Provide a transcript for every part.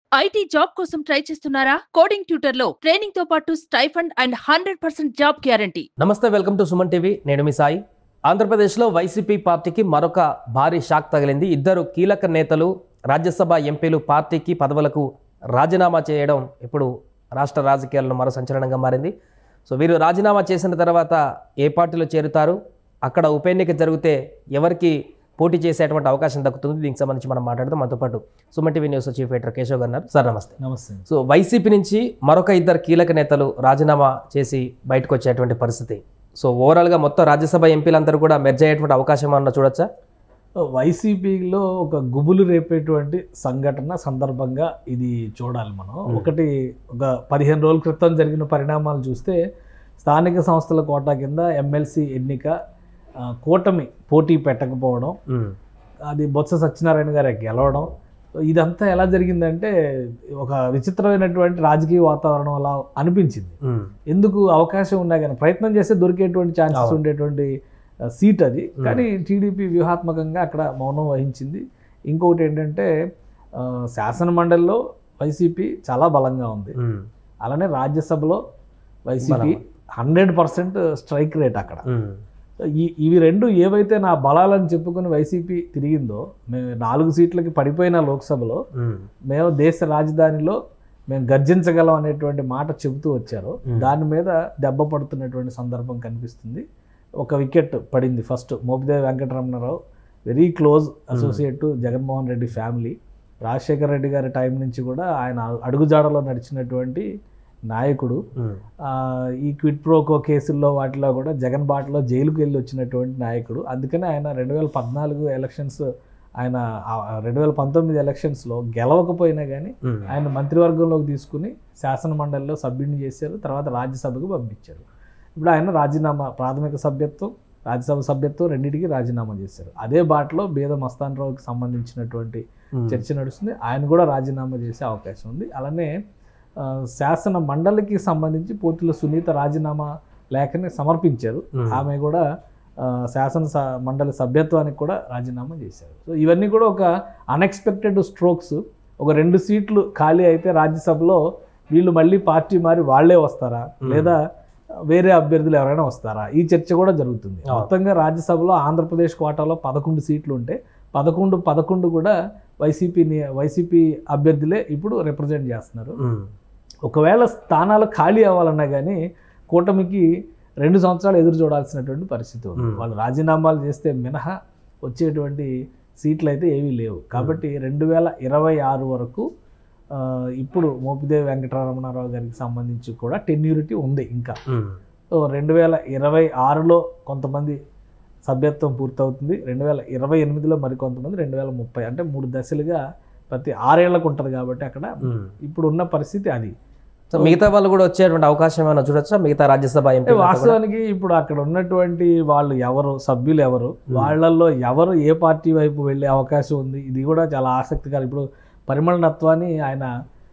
IT job కోసం try చేస్తున్నారా coding tutor లో ట్రైనింగ్ తో పాటు stipend and hundred percent job guarantee నమస్తే వెల్కమ్ టు సుమన్ టీవీ నేను మీ సాయి ఆంధ్రప్రదేశ్లో వైసీపీ పార్టీకి మరొక భారీ షాక్ తగిలింది ఇద్దరు కీలక నేతలు రాజ్యసభ ఎంపీలు పార్టీకి పదవులకు రాజీనామా చేయడం ఇప్పుడు రాష్ట్ర రాజకీయాల్లో మరో సంచలనంగా మారింది సో వీరు రాజీనామా చేసిన తర్వాత ఏ పార్టీలో చేరుతారు అక్కడ ఉప ఎన్నిక జరిగితే ఎవరికి పోటీ చేసేటువంటి అవకాశం దక్కుతుంది దీనికి సంబంధించి మనం మాట్లాడదాం మనతో పాటు Suman TV news chief editor Keshav గారు ఉన్నారు. సార్ నమస్తే నమస్తే సో వైసీపీ నుంచి మరొక ఇద్దరు కీలక నేతలు రాజీనామా చేసి బయటకు వచ్చేటువంటి పరిస్థితి సో ఓవరాల్గా మొత్తం రాజ్యసభ ఎంపీలందరూ కూడా మెర్జ్ అయ్యేటువంటి అవకాశం అన్న చూడొచ్చా వైసీపీలో ఒక గుబులు రేపేటువంటి సంఘటన సందర్భంగా ఇది చూడాలి మనం ఒకటి ఒక పదిహేను రోజుల క్రితం జరిగిన పరిణామాలు చూస్తే స్థానిక సంస్థల కోటా కింద ఎమ్మెల్సీ ఎన్నిక ఆ, కూటమి పోటీ పెట్టకపోవడం అది బొత్స సత్యనారాయణ గారు గెలవడం ఇదంతా ఎలా జరిగిందంటే ఒక విచిత్రమైనటువంటి రాజకీయ వాతావరణం అలా అనిపించింది ఎందుకు అవకాశం ఉన్నా కానీ ప్రయత్నం చేస్తే దొరికేటువంటి ఛాన్సెస్ అవును. ఉండేటువంటి ఆ, సీట్ అది కానీ టీడీపీ వ్యూహాత్మకంగా అక్కడ మౌనం వహించింది ఇంకొకటి ఏంటంటే ఆ, శాసన మండలిలో వైసీపీ చాలా బలంగా ఉంది అలానే రాజ్యసభలో YCP hundred percent strike rate అక్కడ ఈ ఇవి రెండు ఏవైతే నా బలాలని చెప్పుకుని వైసీపీ తిరిగిందో మేము నాలుగు సీట్లకి పడిపోయిన లోక్సభలో మేము దేశ రాజధానిలో మేము గర్జించగలం అనేటువంటి మాట చెబుతూ వచ్చారు Hmm. దాని మీద దెబ్బ పడుతున్నటువంటి సందర్భం కనిపిస్తుంది ఒక వికెట్ పడింది first Mopidevi Venkataramana Rao very close associate to Jaganmohan Reddy family Rajasekhara Reddy గారి టైం నుంచి కూడా ఆయన అడుగుజాడలో నడిచినటువంటి నాయకుడు ఆ, ఈ క్విట్ ప్రోకో కేసుల్లో వాటిలో కూడా జగన్ బాటలో జైలుకు వెళ్ళి వచ్చినటువంటి నాయకుడు అందుకనే ఆయన రెండు వేల పద్నాలుగు ఎలక్షన్స్ ఆయన రెండు వేల పంతొమ్మిది ఎలక్షన్స్లో గెలవకపోయినా కానీ ఆయన మంత్రివర్గంలోకి తీసుకుని శాసన మండలిలో సభ్యుడిని చేశారు తర్వాత రాజ్యసభకు పంపించారు ఇప్పుడు ఆయన రాజీనామా ప్రాథమిక సభ్యత్వం రాజ్యసభ సభ్యత్వం రెండింటికి రాజీనామా చేశారు అదే బాటలో బేద మస్తాన్ రావుకి సంబంధించినటువంటి చర్చ నడుస్తుంది ఆయన కూడా రాజీనామా చేసే అవకాశం ఉంది అలానే ఆ, శాసన మండలికి సంబంధించి పోతుల సునీత రాజీనామా లేఖని సమర్పించారు ఆమె కూడా ఆ, శాసన స- మండలి సభ్యత్వానికి కూడా రాజీనామా చేశారు సో ఇవన్నీ కూడా ఒక అన్ఎక్స్పెక్టెడ్ స్ట్రోక్స్ ఒక రెండు సీట్లు ఖాళీ అయితే రాజ్యసభలో వీళ్ళు మళ్ళీ పార్టీ మారి వాళ్ళే వస్తారా లేదా వేరే అభ్యర్థులు ఎవరైనా వస్తారా ఈ చర్చ కూడా జరుగుతుంది అవును. మొత్తంగా రాజ్యసభలో ఆంధ్రప్రదేశ్ కోటాలో పదకొండు సీట్లు ఉంటే పదకొండు పదకొండు కూడా వైసీపీని వైసీపీ అభ్యర్థులే ఇప్పుడు రిప్రజెంట్ చేస్తున్నారు ఒకవేళ స్థానాలు ఖాళీ అవ్వాలన్నా కానీ కూటమికి రెండు సంవత్సరాలు ఎదురు చూడాల్సినటువంటి పరిస్థితి ఉంది మ్మ్. వాళ్ళు రాజీనామాలు చేస్తే మినహా వచ్చేటువంటి సీట్లు అయితే ఏవీ లేవు కాబట్టి రెండు వేల ఇరవై ఆరు వరకు ఆ, ఇప్పుడు మోపిదేవి వెంకటరమణారావు గారికి సంబంధించి కూడా టెన్యూరిటీ ఉంది ఇంకా సో రెండు వేల ఇరవై ఆరులో కొంతమంది సభ్యత్వం పూర్తవుతుంది రెండు వేల ఇరవై ఎనిమిదిలో మరికొంతమంది రెండు వేల ముప్పై అంటే మూడు దశలుగా ప్రతి ఆరేళ్లకు ఉంటుంది కాబట్టి అక్కడ ఇప్పుడు ఉన్న పరిస్థితి అది సో మిగతా వాళ్ళు కూడా వచ్చేటువంటి అవకాశం ఏమైనా చూడొచ్చా మిగతా రాజ్యసభ అంటే ఎంపీ వాస్తవానికి ఇప్పుడు అక్కడ ఉన్నటువంటి వాళ్ళు ఎవరు సభ్యులు ఎవరు వాళ్ళల్లో ఎవరు ఏ పార్టీ వైపు వెళ్ళే అవకాశం ఉంది ఇది కూడా చాలా ఆసక్తికరం ఇప్పుడు పరిమళ నత్వాని ఆయన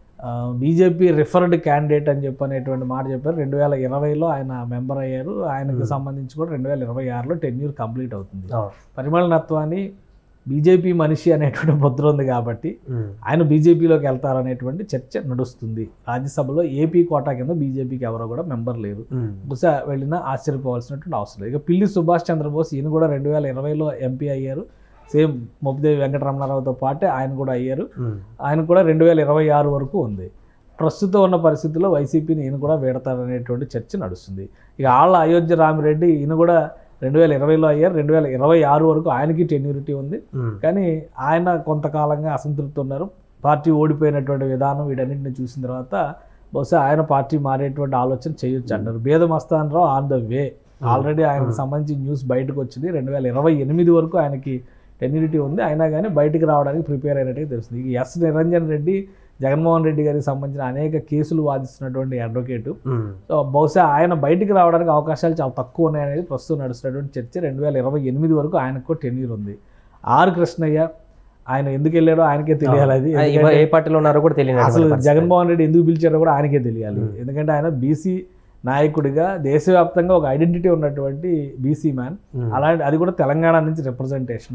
బీజేపీ రిఫర్డ్ క్యాండిడేట్ అని చెప్పి అనేటువంటి మాట చెప్పారు రెండు వేల ఇరవైలో ఆయన మెంబర్ అయ్యారు ఆయనకు Hmm. సంబంధించి కూడా రెండు వేల ఇరవై ఆరులో టెన్యూర్ కంప్లీట్ అవుతుంది పరిమళ నత్వాని బీజేపీ మనిషి అనేటువంటి ముద్ర ఉంది కాబట్టి ఆయన బీజేపీలోకి వెళ్తారనేటువంటి చర్చ నడుస్తుంది రాజ్యసభలో ఏపీ కోటా కింద బీజేపీకి ఎవరో కూడా మెంబర్ లేరు బహుశా వెళ్ళినా ఆశ్చర్యపోవాల్సినటువంటి అవసరం లేదు ఇక పిల్లి సుభాష్ చంద్రబోస్ ఈయన కూడా రెండు వేల ఇరవైలో ఎంపీ అయ్యారు సేమ్ మొబ్బదేవి వెంకటరమణారావుతో పాటే ఆయన కూడా అయ్యారు ఆయన కూడా రెండు వేల ఇరవై ఆరు వరకు ఉంది ప్రస్తుతం ఉన్న పరిస్థితుల్లో వైసీపీని ఈయన కూడా వేడతారనేటువంటి చర్చ నడుస్తుంది ఇక ఆళ్ళ అయోధ్య రామిరెడ్డి ఈయన కూడా రెండు వేల ఇరవైలో అయ్యారు రెండు వేల ఇరవై ఆరు వరకు ఆయనకి టెన్యూరిటీ ఉంది కానీ ఆయన కొంతకాలంగా అసంతృప్తి ఉన్నారు పార్టీ ఓడిపోయినటువంటి విధానం వీటన్నిటిని చూసిన తర్వాత బహుశా ఆయన పార్టీ మారేటువంటి ఆలోచన చేయొచ్చు అంటారు Beda Mastan Rao on the way already ఆయనకు సంబంధించి న్యూస్ బయటకు వచ్చింది రెండు వేల ఇరవై ఎనిమిది వరకు ఆయనకి టెన్యూరిటీ ఉంది అయినా కానీ బయటికి రావడానికి ప్రిపేర్ అయినట్టుగా తెలుస్తుంది ఇక ఎస్ నిరంజన్ రెడ్డి జగన్మోహన్ రెడ్డి గారికి సంబంధించిన అనేక కేసులు వాదిస్తున్నటువంటి అడ్వకేటు సో బహుశా ఆయన బయటికి రావడానికి అవకాశాలు చాలా తక్కువ ఉన్నాయనేది ప్రస్తుతం నడుస్తున్నటువంటి చర్చ రెండు వేల ఇరవై ఎనిమిది వరకు ఆయనకు కూడా టెన్యూర్ ఉంది ఆర్ కృష్ణయ్య ఆయన ఎందుకు వెళ్ళాడో ఆయనకే తెలియాలి అది ఎందుకంటే ఏ పార్టీలో ఉన్నారో కూడా తెలియదు అసలు జగన్మోహన్ రెడ్డి ఎందుకు పిలిచారో కూడా ఆయనకే తెలియాలి Hmm. ఎందుకంటే ఆయన బీసీ నాయకుడిగా దేశవ్యాప్తంగా ఒక ఐడెంటిటీ ఉన్నటువంటి బీసీ మ్యాన్ అలాంటి అది కూడా తెలంగాణ నుంచి రిప్రజెంటేషన్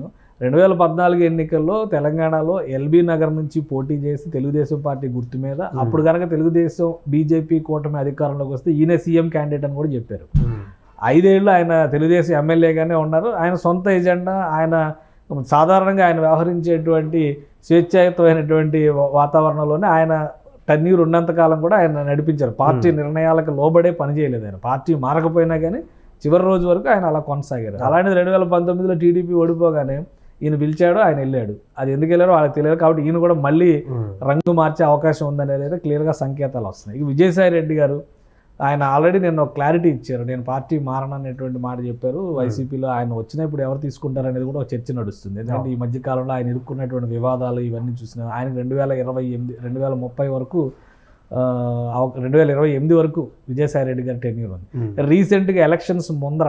రెండు వేల పద్నాలుగు ఎన్నికల్లో తెలంగాణలో ఎల్బీ నగర్ నుంచి పోటీ చేసి తెలుగుదేశం పార్టీ గుర్తు మీద అప్పుడు కనుక తెలుగుదేశం బీజేపీ కూటమి అధికారంలోకి వస్తే ఈయన సీఎం క్యాండిడేట్ అని కూడా చెప్పారు ఐదేళ్ళు ఆయన తెలుగుదేశం ఎమ్మెల్యేగానే ఉన్నారు ఆయన సొంత ఎజెండా ఆయన సాధారణంగా ఆయన వ్యవహరించేటువంటి స్వేచ్ఛాయుతమైనటువంటి వా- వాతావరణంలోనే ఆయన టన్నీరు ఉన్నంతకాలం కూడా ఆయన నడిపించారు పార్టీ నిర్ణయాలకు లోబడే పని చేయలేదు ఆయన పార్టీ మారకపోయినా కానీ చివరి రోజు వరకు ఆయన అలా కొనసాగారు అలాంటిది రెండు వేల పంతొమ్మిదిలో టీడీపీ ఓడిపోగానే ఈయన పిలిచాడు ఆయన వెళ్ళాడు అది ఎందుకు వెళ్ళారో వాళ్ళకి తెలియదు కాబట్టి ఈయన కూడా మళ్ళీ రంగు మార్చే అవకాశం ఉందనేది అయితే క్లియర్గా సంకేతాలు వస్తున్నాయి ఇక విజయసాయి రెడ్డి గారు ఆయన ఆల్రెడీ నేను ఒక క్లారిటీ ఇచ్చారు నేను పార్టీ మారననేటువంటి మాట చెప్పారు వైసీపీలో ఆయన వచ్చినప్పుడు ఎవరు తీసుకుంటారు అనేది కూడా ఒక చర్చ నడుస్తుంది ఎందుకంటే ఈ మధ్య కాలంలో ఆయన ఇరుక్కున్నటువంటి వివాదాలు ఇవన్నీ చూసిన ఆయన రెండు వేల ఇరవై ఎనిమిది రెండు వేల ముప్పై వరకు ఆ, అవ- రెండు వేల ఇరవై ఎనిమిది వరకు విజయసాయి రెడ్డి గారి టెన్యూర్ ఉంది రీసెంట్గా ఎలక్షన్స్ ముందర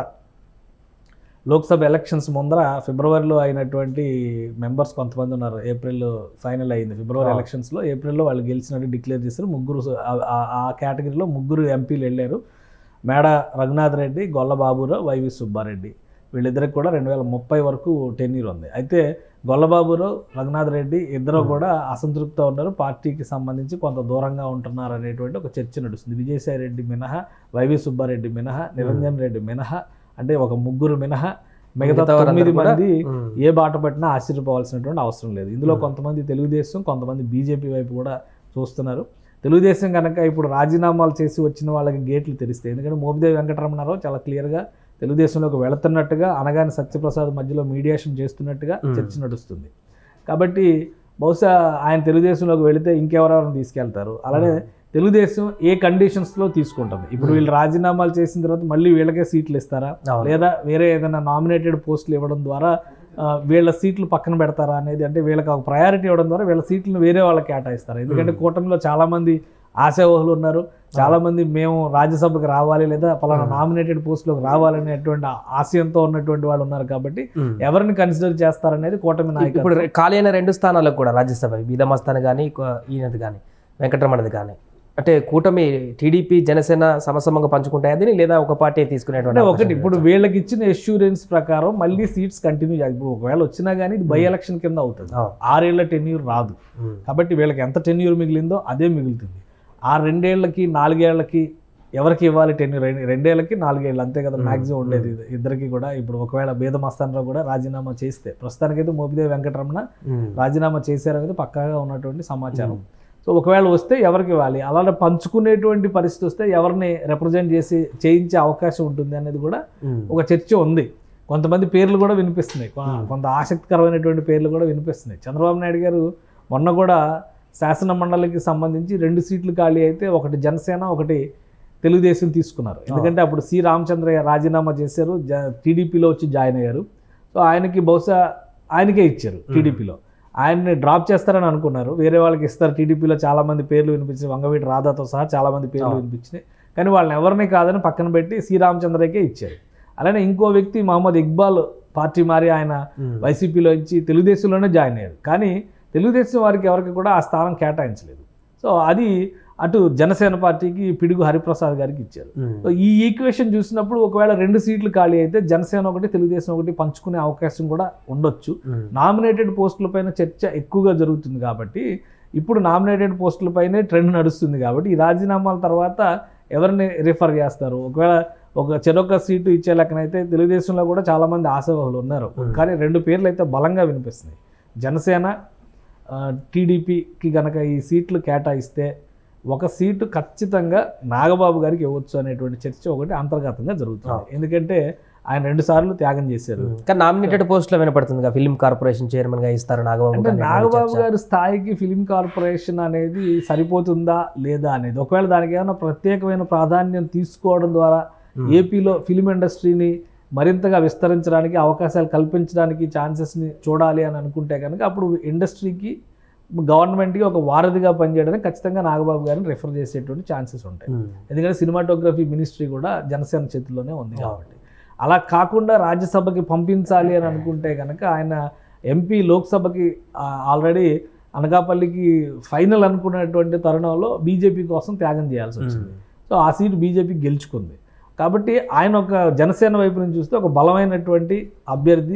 లోక్సభ ఎలక్షన్స్ ముందర ఫిబ్రవరిలో అయినటువంటి మెంబర్స్ కొంతమంది ఉన్నారు ఏప్రిల్ ఫైనల్ అయింది ఫిబ్రవరి ఆ. ఎలక్షన్స్లో ఏప్రిల్లో వాళ్ళు గెలిచినట్టు డిక్లేర్ చేశారు ముగ్గురు స- ఆ- ఆ- ఆ కేటగిరీలో ముగ్గురు ఎంపీలు వెళ్ళారు మేడ రఘునాథ్ రెడ్డి గొల్ల బాబురావు వైవి సుబ్బారెడ్డి వీళ్ళిద్దరికి కూడా రెండు వేల ముప్పై వరకు టెన్యూర్ ఉంది అయితే గొల్లబాబురావు రఘునాథ్ రెడ్డి ఇద్దరు కూడా అసంతృప్తితో ఉన్నారు పార్టీకి సంబంధించి కొంత దూరంగా ఉంటున్నారు అనేటువంటి ఒక చర్చ నడుస్తుంది విజయసాయి రెడ్డి మినహా వైవి సుబ్బారెడ్డి మినహా నిరంజన్ రెడ్డి మినహా అంటే ఒక ముగ్గురు మినహా మిగతా మిగతా వారందరూ తొమ్మిది కూడా, మంది ఉమ్. ఏ బాట పట్టినా ఆశ్చర్యపోవాల్సినటువంటి అవసరం లేదు ఇందులో Hmm. కొంతమంది తెలుగుదేశం కొంతమంది బీజేపీ వైపు కూడా చూస్తున్నారు తెలుగుదేశం కనుక ఇప్పుడు రాజీనామాలు చేసి వచ్చిన వాళ్ళకి గేట్లు తెరిస్తాయి ఎందుకంటే మోపిదేవి వెంకటరమణారావు చాలా క్లియర్గా తెలుగుదేశంలోకి వెళుతున్నట్టుగా అనగాని సత్యప్రసాద్ మధ్యలో మీడియేషన్ చేస్తున్నట్టుగా Hmm. చర్చ నడుస్తుంది కాబట్టి బహుశా ఆయన తెలుగుదేశంలోకి వెళితే ఇంకెవరెవరిని తీసుకెళ్తారు అలానే తెలుగుదేశం ఏ కండిషన్స్లో తీసుకుంటుంది ఇప్పుడు Hmm. వీళ్ళు రాజీనామాలు చేసిన తర్వాత మళ్ళీ వీళ్ళకే సీట్లు ఇస్తారా అవును. లేదా వేరే ఏదైనా నామినేటెడ్ పోస్టులు ఇవ్వడం ద్వారా ఆ, వీళ్ళ సీట్లు పక్కన పెడతారా అనేది అంటే వీళ్ళకి ఒక ప్రయారిటీ ఇవ్వడం ద్వారా వీళ్ళ సీట్లను వేరే వాళ్ళకి కేటాయిస్తారు ఎందుకంటే Hmm. కూటమిలో చాలా మంది ఆశావహులు ఉన్నారు చాలా మంది మేము రాజ్యసభకు రావాలి లేదా పలానా Hmm. నామినేటెడ్ పోస్టులోకి రావాలనేటువంటి ఆశయంతో ఉన్నటువంటి వాళ్ళు ఉన్నారు కాబట్టి ఉమ్. ఎవరిని కన్సిడర్ చేస్తారనేది కూటమి ఇప్పుడు నాయకుడు రె- ఖాళీ అయిన రెండు స్థానాలకు కూడా రాజ్యసభ బీదమస్తాన్ కానీ ఈయనది కానీ వెంకటరమణది కానీ అంటే కూటమి టీడీపీ జనసేన సమసమంగా పంచుకుంటాయి అది లేదా ఒక పార్టీ తీసుకునేటువంటి అంటే అవకాశం ఒకటి ఇప్పుడు వీళ్ళకి ఇచ్చిన ఎష్యూరెన్స్ ప్రకారం మళ్ళీ సీట్స్ కంటిన్యూ చేయాలి ఇప్పుడు ఒకవేళ వచ్చినా కానీ ఇది బై Hmm. ఎలక్షన్ కింద అవుతుంది అవును. ఆరేళ్ల టెన్యూర్ రాదు ఉమ్. కాబట్టి వీళ్ళకి ఎంత టెన్యూర్ మిగిలిందో అదే మిగులుతుంది ఆ రెండేళ్లకి నాలుగేళ్లకి ఎవరికి ఇవ్వాలి టెన్యూర్ రెండేళ్లకి నాలుగేళ్ళు అంతే కదా Hmm. మాక్సిమం ఉండేది ఇది. ఇద్దరికి కూడా ఇప్పుడు ఒకవేళ భేదమస్తానరావు కూడా రాజీనామా చేస్తే ప్రస్తుతానికైతే మోపిదేవి వెంకటరమణ ఉమ్. రాజీనామా చేశారనేది పక్కాగా ఉన్నటువంటి సమాచారం సో ఒకవేళ వస్తే ఎవరికి ఇవ్వాలి అలానే పంచుకునేటువంటి పరిస్థితి వస్తే ఎవరిని రిప్రజెంట్ చేసి చేయించే అవకాశం ఉంటుంది అనేది కూడా ఉమ్. ఒక చర్చ ఉంది కొంతమంది పేర్లు కూడా వినిపిస్తున్నాయి కొ- Hmm. కొంత ఆసక్తికరమైనటువంటి పేర్లు కూడా వినిపిస్తున్నాయి చంద్రబాబు నాయుడు గారు మొన్న కూడా శాసన మండలికి సంబంధించి రెండు సీట్లు ఖాళీ అయితే ఒకటి జనసేన ఒకటి తెలుగుదేశం తీసుకున్నారు ఎందుకంటే అప్పుడు సి రామచంద్రయ్య రాజీనామా చేశారు జ టీడీపీలో వచ్చి జాయిన్ అయ్యారు సో ఆయనకి బహుశా ఆయనకే ఇచ్చారు టీడీపీలో ఆయన్ని డ్రాప్ చేస్తారని అనుకున్నారు వేరే వాళ్ళకి ఇస్తారు టీడీపీలో చాలా మంది పేర్లు వినిపించాయి వంగవీటి రాధాతో సహా చాలా మంది పేర్లు అవును. వినిపించినాయి కానీ వాళ్ళని ఎవరిని కాదని పక్కన పెట్టి సి రామచంద్రయ్యకే ఇచ్చారు అలానే ఇంకో వ్యక్తి మహమ్మద్ ఇక్బాల్ పార్టీ మారి ఆయన ఉమ్. వైసీపీలో ఇచ్చి తెలుగుదేశంలోనే జాయిన్ అయ్యారు కానీ తెలుగుదేశం వారికి ఎవరికి కూడా ఆ స్థానం కేటాయించలేదు సో అది అటు జనసేన పార్టీకి పిడుగు హరిప్రసాద్ గారికి ఇచ్చారు ఉమ్. సో ఈ ఈక్వేషన్ చూసినప్పుడు ఒకవేళ రెండు సీట్లు ఖాళీ అయితే జనసేన ఒకటి తెలుగుదేశం ఒకటి పంచుకునే అవకాశం కూడా ఉండొచ్చు ఉమ్. నామినేటెడ్ పోస్టులపైన చర్చ ఎక్కువగా జరుగుతుంది కాబట్టి ఇప్పుడు నామినేటెడ్ పోస్టులపైనే ట్రెండ్ నడుస్తుంది కాబట్టి ఈ రాజీనామాల తర్వాత ఎవరిని రిఫర్ చేస్తారు ఒకవేళ ఒక చెరొక సీటు ఇచ్చే లెక్కనైతే తెలుగుదేశంలో కూడా చాలామంది ఆశావహులు ఉన్నారు Hmm. కానీ రెండు పేర్లు అయితే బలంగా వినిపిస్తున్నాయి జనసేన ఆ, టీడీపీకి గనక ఈ సీట్లు కేటాయిస్తే ఒక సీటు ఖచ్చితంగా నాగబాబు గారికి ఇవ్వచ్చు అనేటువంటి చర్చ ఒకటి అంతర్గతంగా జరుగుతుంది Ah. ఎందుకంటే ఆయన రెండు సార్లు త్యాగం చేశారు ఉమ్. కానీ నామినేటెడ్ పోస్ట్ లో వినపడుతుంది ఫిల్మ్ కార్పొరేషన్ చైర్మన్ గా ఇస్తారు నాగబాబు అంటే గారిని నాగబాబు చర్చ. గారి స్థాయికి ఫిలిం కార్పొరేషన్ అనేది సరిపోతుందా లేదా అనేది ఒకవేళ దానికి ఏమైనా ప్రత్యేకమైన ప్రాధాన్యం తీసుకోవడం ద్వారా ఉమ్. ఏపీలో ఫిలిం ఇండస్ట్రీని మరింతగా విస్తరించడానికి అవకాశాలు కల్పించడానికి ఛాన్సెస్ని చూడాలి అని అనుకుంటే కనుక అప్పుడు ఇండస్ట్రీకి గవర్నమెంట్కి ఒక వారధిగా పనిచేయడానికి ఖచ్చితంగా నాగబాబు గారిని రిఫర్ చేసేటువంటి ఛాన్సెస్ ఉంటాయి ఉమ్. ఎందుకంటే సినిమాటోగ్రఫీ మినిస్ట్రీ కూడా జనసేన చేతిలోనే ఉంది కాబట్టి అలా కాకుండా రాజ్యసభకి పంపించాలి అని అనుకుంటే కనుక ఆయన ఎంపీ లోక్సభకి ఆల్రెడీ అనకాపల్లికి ఫైనల్ అనుకున్నటువంటి తరుణంలో బీజేపీ కోసం త్యాగం చేయాల్సి వచ్చింది ఉమ్. సో ఆ సీటు బీజేపీ గెలుచుకుంది కాబట్టి ఆయన ఒక జనసేన వైపు నుంచి చూస్తే ఒక బలమైనటువంటి అభ్యర్థి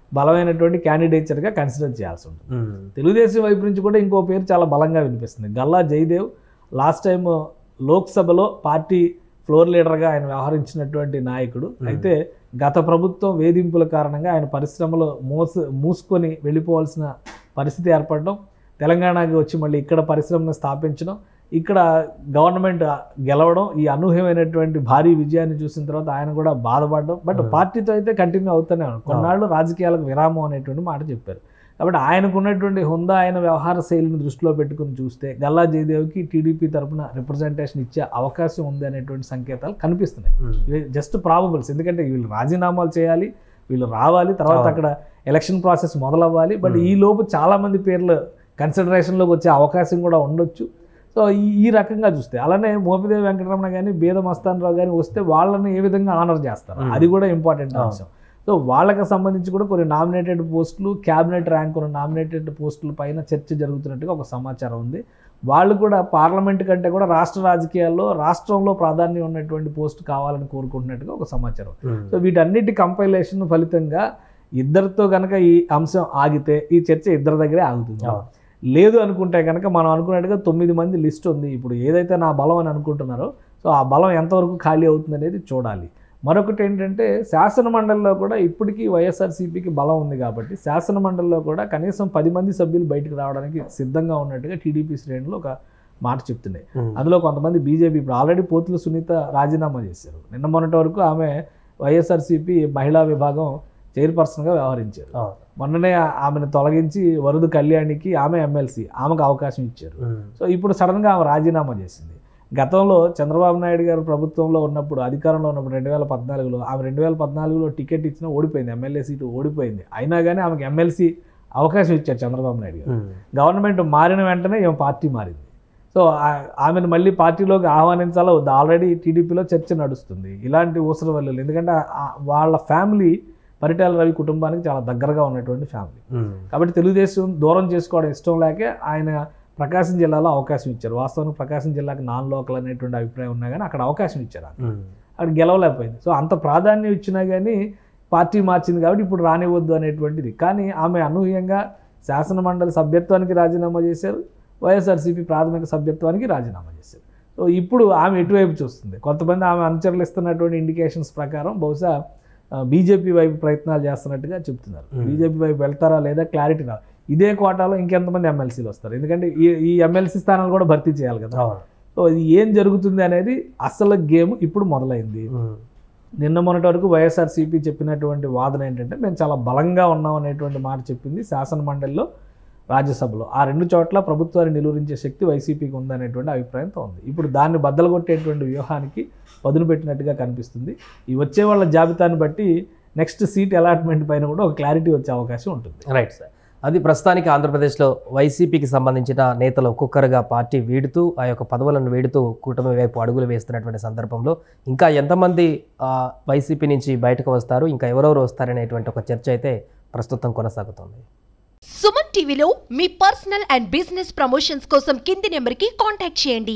బలమైనటువంటి క్యాండిడేచర్గా కన్సిడర్ చేయాల్సి ఉంటుంది తెలుగుదేశం వైపు నుంచి కూడా ఇంకో పేరు చాలా బలంగా వినిపిస్తుంది గల్లా జయదేవ్ లాస్ట్ టైం లోక్సభలో పార్టీ ఫ్లోర్ లీడర్గా ఆయన వ్యవహరించినటువంటి నాయకుడు అయితే గత ప్రభుత్వం వేధింపుల కారణంగా ఆయన పరిశ్రమలో మోస మూసుకొని వెళ్ళిపోవాల్సిన పరిస్థితి ఏర్పడడం తెలంగాణకి వచ్చి మళ్ళీ ఇక్కడ పరిశ్రమను స్థాపించడం ఇక్కడ గవర్నమెంట్ గెలవడం ఈ అనూహ్యమైనటువంటి భారీ విజయాన్ని చూసిన తర్వాత ఆయన కూడా బాధపడడం బట్ Hmm. పార్టీతో అయితే కంటిన్యూ అవుతూనే ఉన్నాడు కొన్నాళ్ళు రాజకీయాలకు విరామం అనేటువంటి మాట చెప్పారు కాబట్టి ఆయనకు ఉన్నటువంటి హుందా ఆయన వ్యవహార శైలిని దృష్టిలో పెట్టుకుని చూస్తే గల్లా జయదేవ్కి టీడీపీ తరపున రిప్రజెంటేషన్ ఇచ్చే అవకాశం ఉంది అనేటువంటి సంకేతాలు కనిపిస్తున్నాయి ఇవి జస్ట్ ప్రాబబుల్స్ ఎందుకంటే వీళ్ళు రాజీనామాలు చేయాలి వీళ్ళు రావాలి తర్వాత అవును. అక్కడ ఎలక్షన్ ప్రాసెస్ మొదలవ్వాలి బట్ Hmm. ఈ లోపు చాలా మంది పేర్లు కన్సిడరేషన్లోకి వచ్చే అవకాశం కూడా ఉండొచ్చు సో ఈ ఈ రకంగా చూస్తే అలానే మోపిదేవి వెంకటరమణ కానీ బేద మస్తానరావు కానీ వస్తే వాళ్ళని ఏ విధంగా ఆనర్ చేస్తారు Hmm. అది కూడా ఇంపార్టెంట్ అవును. అంశం సో వాళ్ళకి సంబంధించి కూడా కొన్ని నామినేటెడ్ పోస్టులు క్యాబినెట్ ర్యాంక్ ఉన్న నామినేటెడ్ పోస్టుల పైన చర్చ జరుగుతున్నట్టుగా ఒక సమాచారం ఉంది వాళ్ళు కూడా పార్లమెంట్ కంటే కూడా రాష్ట్ర రాజకీయాల్లో రాష్ట్రంలో ప్రాధాన్యం ఉన్నటువంటి పోస్ట్ కావాలని కోరుకుంటున్నట్టుగా ఒక సమాచారం సో వీటన్నిటి కంపైలేషన్ ఫలితంగా ఇద్దరితో కనుక ఈ అంశం ఆగితే ఈ చర్చ ఇద్దరి దగ్గరే ఆగుతుంది లేదు అనుకుంటే కనుక మనం అనుకున్నట్టుగా తొమ్మిది మంది లిస్ట్ ఉంది ఇప్పుడు ఏదైతే నా బలం అని అనుకుంటున్నారో సో ఆ బలం ఎంతవరకు ఖాళీ అవుతుంది అనేది చూడాలి మరొకటి ఏంటంటే శాసన మండలిలో కూడా ఇప్పటికీ వైఎస్ఆర్సీపీకి బలం ఉంది కాబట్టి శాసన మండలిలో కూడా కనీసం పది మంది సభ్యులు బయటకు రావడానికి సిద్ధంగా ఉన్నట్టుగా టీడీపీ శ్రేణులు ఒక మాట చెప్తున్నాయి అందులో కొంతమంది బీజేపీ ఇప్పుడు ఆల్రెడీ పోతుల సునీత రాజీనామా చేశారు నిన్న మొన్నటి వరకు ఆమె వైఎస్ఆర్సీపీ మహిళా విభాగం చైర్పర్సన్గా వ్యవహరించారు మొన్ననే ఆమెను తొలగించి వరుదు కళ్యాణికి ఆమె ఎమ్మెల్సీ ఆమెకు అవకాశం ఇచ్చారు సో ఇప్పుడు సడన్గా ఆమె రాజీనామా చేసింది గతంలో చంద్రబాబు నాయుడు గారు ప్రభుత్వంలో ఉన్నప్పుడు అధికారంలో ఉన్నప్పుడు రెండు వేల పద్నాలుగులో ఆమె రెండు వేల పద్నాలుగులో టికెట్ ఇచ్చినా ఓడిపోయింది ఎమ్మెల్యే సీటు ఓడిపోయింది అయినా కానీ ఆమెకి ఎమ్మెల్సీ అవకాశం ఇచ్చారు చంద్రబాబు నాయుడు గారు గవర్నమెంట్ మారిన వెంటనే ఏం పార్టీ మారింది సో ఆ- ఆమెను మళ్ళీ పార్టీలోకి ఆహ్వానించాలో వద్దా ఆల్రెడీ టీడీపీలో చర్చ నడుస్తుంది ఇలాంటి ఊసర వల్ల ఎందుకంటే ఆ- వాళ్ళ ఫ్యామిలీ పరిటాల రవి కుటుంబానికి చాలా దగ్గరగా ఉన్నటువంటి ఫ్యామిలీ కాబట్టి తెలుగుదేశం దూరం చేసుకోవడం ఇష్టం లేకే ఆయన ప్రకాశం జిల్లాలో అవకాశం ఇచ్చారు వాస్తవానికి ప్రకాశం జిల్లాకి నాన్ లోకల్ అనేటువంటి అభిప్రాయం ఉన్నా కానీ అక్కడ అవకాశం ఇచ్చారు ఆమె. అక్కడ గెలవలేకపోయింది సో అంత ప్రాధాన్యం ఇచ్చినా కానీ పార్టీ మార్చింది కాబట్టి ఇప్పుడు రానివద్దు అనేటువంటిది కానీ ఆమె అనూహ్యంగా శాసన మండలి సభ్యత్వానికి రాజీనామా చేశారు వైఎస్ఆర్సీపీ ప్రాథమిక సభ్యత్వానికి రాజీనామా చేశారు సో ఇప్పుడు ఆమె ఎటువైపు చూస్తుంది కొంతమంది ఆమె అనుచరులు ఇస్తున్నటువంటి ఇండికేషన్స్ ప్రకారం బహుశా బీజేపీ వైపు ప్రయత్నాలు చేస్తున్నట్టుగా చెప్తున్నారు Hmm. బీజేపీ వైపు వెళ్తారా లేదా క్లారిటీ రా ఇదే కోటాలో ఇంకెంతమంది ఎమ్మెల్సీలు వస్తారు ఎందుకంటే ఈ ఈ ఎమ్మెల్సీ స్థానాలు కూడా భర్తీ చేయాలి కదా సో ఇది ఏం జరుగుతుంది అనేది అసలు గేమ్ ఇప్పుడు మొదలైంది నిన్న మొన్నటి వరకు వైఎస్ఆర్సీపీ చెప్పినటువంటి వాదన ఏంటంటే మేము చాలా బలంగా ఉన్నాం అనేటువంటి మాట చెప్పింది శాసన మండలిలో రాజ్యసభలో ఆ రెండు చోట్ల ప్రభుత్వాన్ని నిలువరించే శక్తి వైసీపీకి ఉందనేటువంటి అభిప్రాయంతో ఉంది ఇప్పుడు దాన్ని బద్దలు కొట్టేటువంటి వ్యూహానికి పదును పెట్టినట్టుగా కనిపిస్తుంది ఈ వచ్చే వాళ్ళ జాబితాని బట్టి నెక్స్ట్ సీట్ అలాట్మెంట్ పైన కూడా ఒక క్లారిటీ వచ్చే అవకాశం ఉంటుంది రైట్ సార్ అది ప్రస్తుతానికి ఆంధ్రప్రదేశ్లో వైసీపీకి సంబంధించిన నేతలు ఒక్కొక్కరుగా పార్టీ వీడుతూ ఆ యొక్క పదవులను వీడుతూ కూటమి వైపు అడుగులు వేస్తున్నటువంటి సందర్భంలో ఇంకా ఎంతమంది ఆ, వైసీపీ నుంచి బయటకు వస్తారు ఇంకా ఎవరెవరు వస్తారనేటువంటి ఒక చర్చ అయితే ప్రస్తుతం కొనసాగుతోంది సుమన్ టీవీలో మీ పర్సనల్ అండ్ బిజినెస్ ప్రమోషన్స్ కోసం కింది నెంబర్కి కాంటాక్ట్ చేయండి